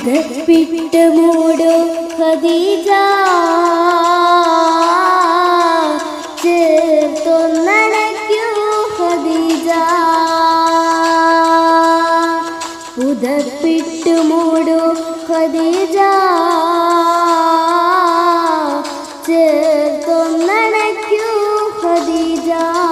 പുതപ്പിട്ട് മൂടു ഖദീജ ചേർത്തൊന്നണയ്ക്കൂ ഖദീജ പുതപ്പിട്ട് മൂടു ഖദീജ ചേർത്തൊന്നണയ്ക്കൂ ഖദീജ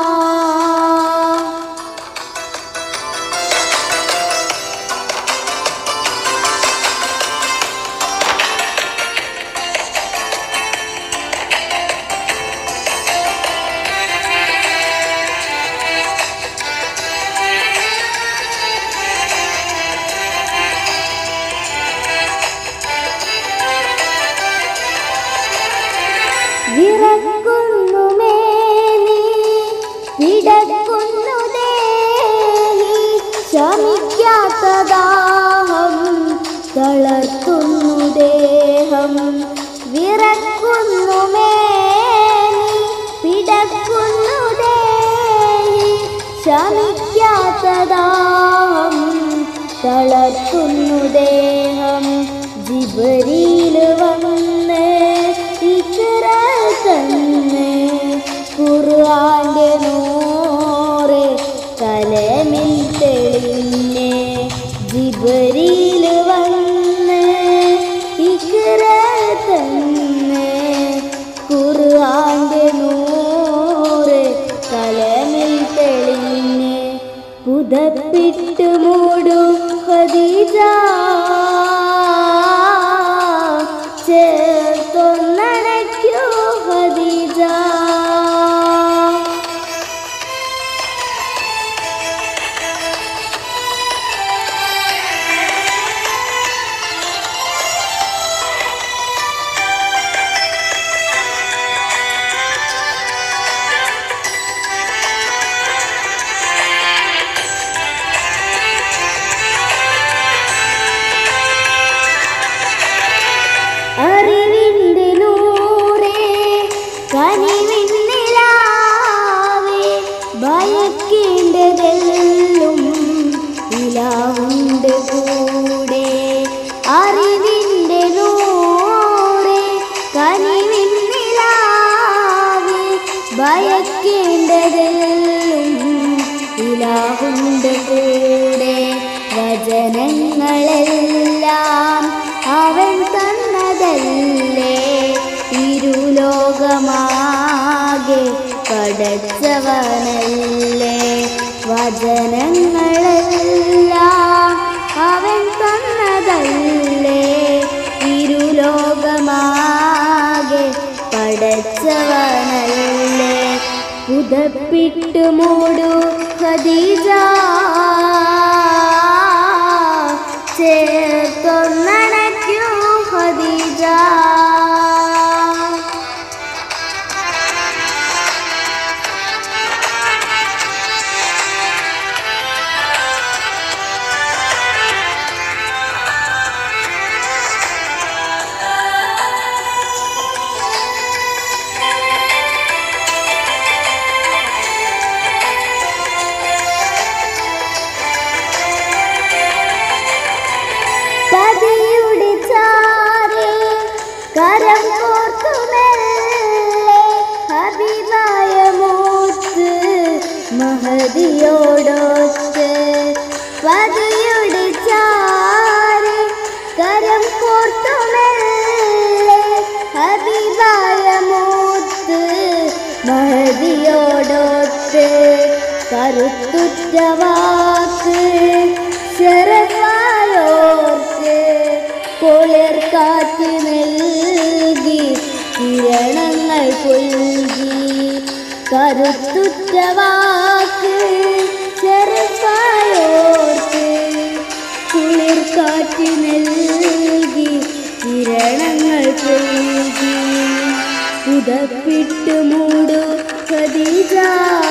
വിറക്കുന്നു മേനി പിടക്കുന്നു ദേഹി ശമിക്കാത്ത ദാഹം തളർത്തുന്നു ദേഹം വിറക്കുന്നു മേനി പിടക്കുന്നു ദേഹി ശമിക്കാത്ത ദാഹം തളർത്തുന്നു ദേഹം ജിബരിയിൽ വന്ന് ഇക്കറ തന്നെ ഖുർആന്റെ നൂറ് കലമിൽ തെളിഞ്ഞ് ജിബരിയിൽ വന്ന് ഇക്കറ തന്നെ ഖുർആന്റെ നൂറ് കലമിൽ തെളിഞ്ഞ് പുതപ്പിട്ട് മൂടു ഖദീജ ചേർത്തൊന്നടയ്ക്കൂ ഖദീജ അറിവിന്റെ നൂറേ കനിവിന്നിലാവേ ഭയക്കേണ്ടതെല്ലും ഇലാവുണ്ട് കൂടെ അറിവിന്റെ നൂറേ കനിവിന്നിലാവേ ഭയക്കേണ്ടതെല്ലും ഇലാവുണ്ട് കൂടെ വചനങ്ങളെല്ലാം അവൻ തന്നതല്ലേ ഇരുലോകമാകെ പടച്ചവനല്ലേ വചനങ്ങളെല്ലാം അവൻ തന്നതല്ലേ ഇരുലോകമാകെ പടച്ചവനല്ലേ പുതപ്പിട്ട് മൂടു ഖദീജ ചേർത്തൊന്നണയ്ക്കൂ ഖദീജ പതിയുടെ ചാരേ കരം കോർത്തുമെല്ലെ ഹബീബായ മൂത്ത് മഹദിയോടൊത്ത് പതിയുടെ ചാരേ കരം കോർത്തുമെല്ലെ ഹബീബായ മൂത്ത് മഹദിയോടൊത്ത് കരുത്തുറ്റ വാക്ക് ചെറുപ്പായോർക്ക് കുളിർ കാറ്റ് നൽകി കിരണങ്ങൾ പുൽകി കരുത്തുറ്റ വാക്ക് ചെറുപ്പായോർക്ക് കുളിർ കാറ്റ് നൽകി കിരണങ്ങൾ പുൽകി പുതപ്പിട്ട് മൂടു ഖദീജ